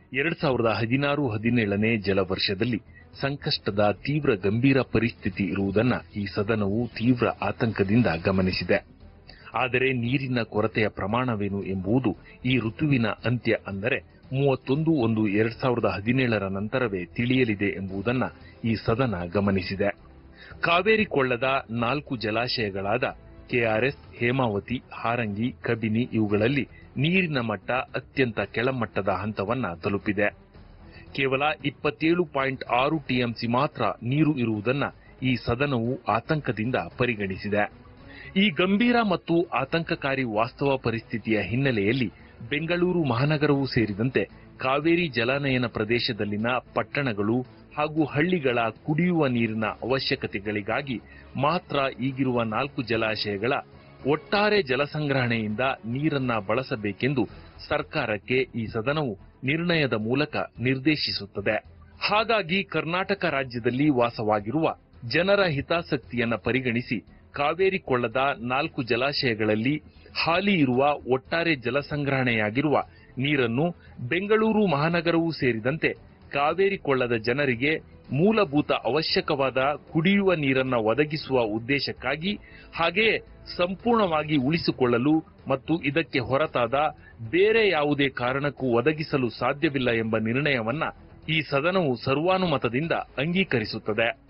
ಎರಡ್ ಸಾವಿರದ ಹದಿನಾರು ಹದಿನೇಳನೇ ಜಲವರ್ಷದಲ್ಲಿ ಸಂಕಷ್ಟದ ತೀವ್ರ ಗಂಭೀರ ಪರಿಸ್ಥಿತಿ ಇರುವುದನ್ನ ಈ ಸದನವು ತೀವ್ರ ಆತಂಕದಿಂದ ಗಮನಿಸಿದೆ ಆದರೆ ನೀರಿನ ಕೊರತೆಯ ಪ್ರಮಾಣವೇನು ಎಂಬುದು ಈ ಋತುವಿನ ಅಂತ್ಯ ಅಂದರೆ ಮೂವತ್ತೊಂದು ಒಂದು ಎರಡ್ ಸಾವಿರದ ಹದಿನೇಳರ ನಂತರವೇ ತಿಳಿಯಲಿದೆ ಎಂಬುದನ್ನ ಈ ಸದನ ಗಮನಿಸಿದೆ ಕಾವೇರಿ ಕೊಳ್ಳದ ನಾಲ್ಕು ಜಲಾಶಯಗಳಾದ ಕೆಆರ್ಎಸ್ ಹೇಮಾವತಿ ಹಾರಂಗಿ ಕಬಿನಿ ಇವುಗಳಲ್ಲಿ ನೀರಿನ ಮಟ್ಟ ಅತ್ಯಂತ ಕೆಳಮಟ್ಟದ ಹಂತವನ್ನ ತಲುಪಿದೆ ಕೇವಲ ಇಪ್ಪತ್ತೇಳು ಪಾಯಿಂಟ್ ಆರು ಟಿಎಂಸಿ ಮಾತ್ರ ನೀರು ಇರುವುದನ್ನ ಈ ಸದನವು ಆತಂಕದಿಂದ ಪರಿಗಣಿಸಿದೆ ಈ ಗಂಭೀರ ಮತ್ತು ಆತಂಕಕಾರಿ ವಾಸ್ತವ ಪರಿಸ್ಥಿತಿಯ ಹಿನ್ನೆಲೆಯಲ್ಲಿ ಬೆಂಗಳೂರು ಮಹಾನಗರವೂ ಸೇರಿದಂತೆ ಕಾವೇರಿ ಜಲಾನಯನ ಪ್ರದೇಶದಲ್ಲಿನ ಪಟ್ಟಣಗಳು ಹಾಗೂ ಹಳ್ಳಿಗಳ ಕುಡಿಯುವ ನೀರಿನ ಅವಶ್ಯಕತೆಗಳಿಗಾಗಿ ಮಾತ್ರ ಈಗಿರುವ ನಾಲ್ಕು ಜಲಾಶಯಗಳ ಒಟ್ಟಾರೆ ಜಲಸಂಗ್ರಹಣೆಯಿಂದ ನೀರನ್ನ ಬಳಸಬೇಕೆಂದು ಸರ್ಕಾರಕ್ಕೆ ಈ ಸದನವು ನಿರ್ಣಯದ ಮೂಲಕ ನಿರ್ದೇಶಿಸುತ್ತದೆ ಹಾಗಾಗಿ ಕರ್ನಾಟಕ ರಾಜ್ಯದಲ್ಲಿ ವಾಸವಾಗಿರುವ ಜನರ ಹಿತಾಸಕ್ತಿಯನ್ನ ಪರಿಗಣಿಸಿ ಕಾವೇರಿ ಕೊಳ್ಳದ ನಾಲ್ಕು ಜಲಾಶಯಗಳಲ್ಲಿ ಹಾಲಿ ಇರುವ ಒಟ್ಟಾರೆ ಜಲಸಂಗ್ರಹಣೆಯಾಗಿರುವ ನೀರನ್ನು ಬೆಂಗಳೂರು ಮಹಾನಗರವೂ ಸೇರಿದಂತೆ ಕಾವೇರಿ ಕೊಳ್ಳದ ಜನರಿಗೆ ಮೂಲಭೂತ ಅವಶ್ಯಕವಾದ ಕುಡಿಯುವ ನೀರನ್ನ ಒದಗಿಸುವ ಉದ್ದೇಶಕ್ಕಾಗಿ ಹಾಗೆಯೇ ಸಂಪೂರ್ಣವಾಗಿ ಉಳಿಸಿಕೊಳ್ಳಲು ಮತ್ತು ಇದಕ್ಕೆ ಹೊರತಾದ ಬೇರೆ ಯಾವುದೇ ಕಾರಣಕ್ಕೂ ಒದಗಿಸಲು ಸಾಧ್ಯವಿಲ್ಲ ಎಂಬ ನಿರ್ಣಯವನ್ನ ಈ ಸದನವು ಸರ್ವಾನುಮತದಿಂದ ಅಂಗೀಕರಿಸುತ್ತದೆ